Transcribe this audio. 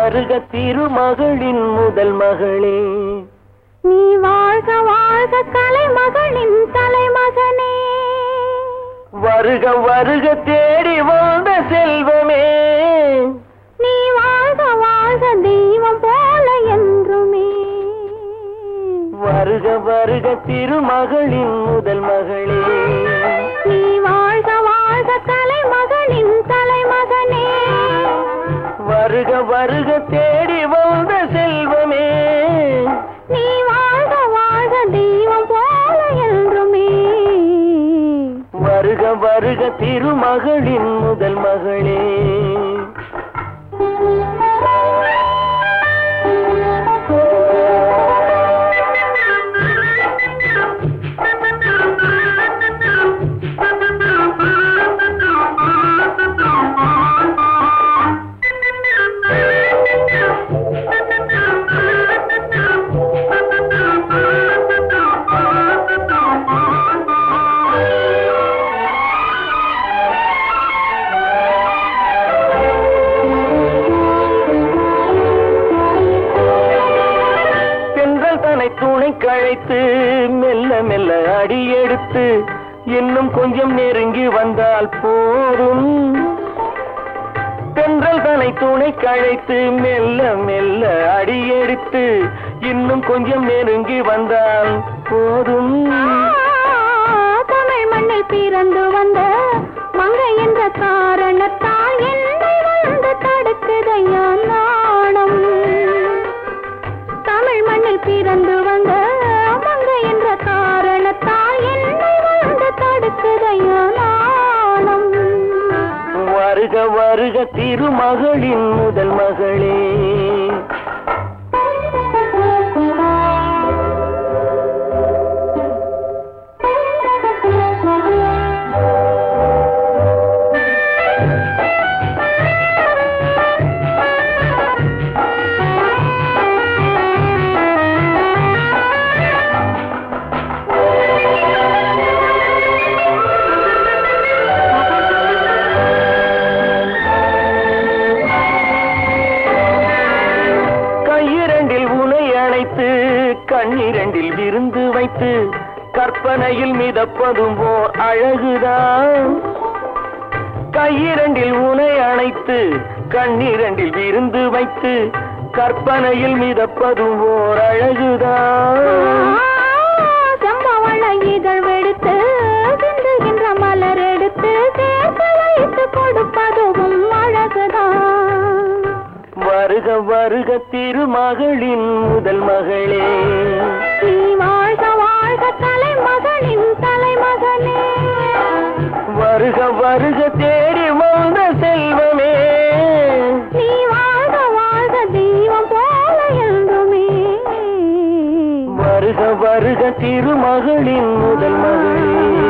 வருக திருமகளின் முதல் மகளே நீ வாழ்க வாழ்க கலைமகளின் தலைமகனே வருக வருக தேடி வந்த செல்வமே நீ வாழ்க வாழ்க தெய்வம் போல என்றுமே வருக வருக திருமகளின் முதல் மகளே நீ வாழ்க வாழ்க கலைமகளின் தலைமகனே வருக வருக தேடி வந்த செல்வமே நீ வாழ்க வாழ்க தெய்வம் போல என்றுமே வருக வருக திருமகளின் முதல் மகளே தென்றல் தன்னை துணை கழைத்து மெல்ல மெல்ல அடியெடுத்து இன்னும் கொஞ்சம் நெருங்கி வந்தால் போதும் தென்றல் தன்னை துணை கழைத்து மெல்ல மெல்ல அடியெடுத்து இன்னும் கொஞ்சம் நெருங்கி வந்தால் போதும் தமிழ் மண்ணில் பிறந்து வந்த மங்கை என்ற காரணத்தால் என்னை வந்து தடுக்குதையா நாணம் தமிழ் மண்ணில் பிறந்து வந்த மங்கை என்ற காரணத்தால் என்னை வந்து தடுக்குதையா நாணம் வருக வருக திருமகளின் முதல் மகளே கையிரண்டில் உனை அணைத்து கண்ணிரண்டில் விருந்து வைத்து கற்பனையில் மிதப்பதும் ஓர் அழகுதான் கையிரண்டில் உனை அணைத்து கண்ணிரண்டில் விருந்து வைத்து கற்பனையில் மிதப்பதும் ஓர் அழகுதான் சம்பவள இதழ் வெடுத்து சிந்துகின்ற மலர் எடுத்து சேர்த்து வைத்து கொடுப்பதும் அழகுதான் வருக வருக திருமகளின் முதல் மகளே நீ வாழ்க வாழ்க தலைமகனின் தலைமகனே வருக வருக தேடி வந்த செல்வமே நீ வாழ்க வாழ்க தெய்வம் போல என்றுமே வருக வருக திருமகளின் முதல் மகளே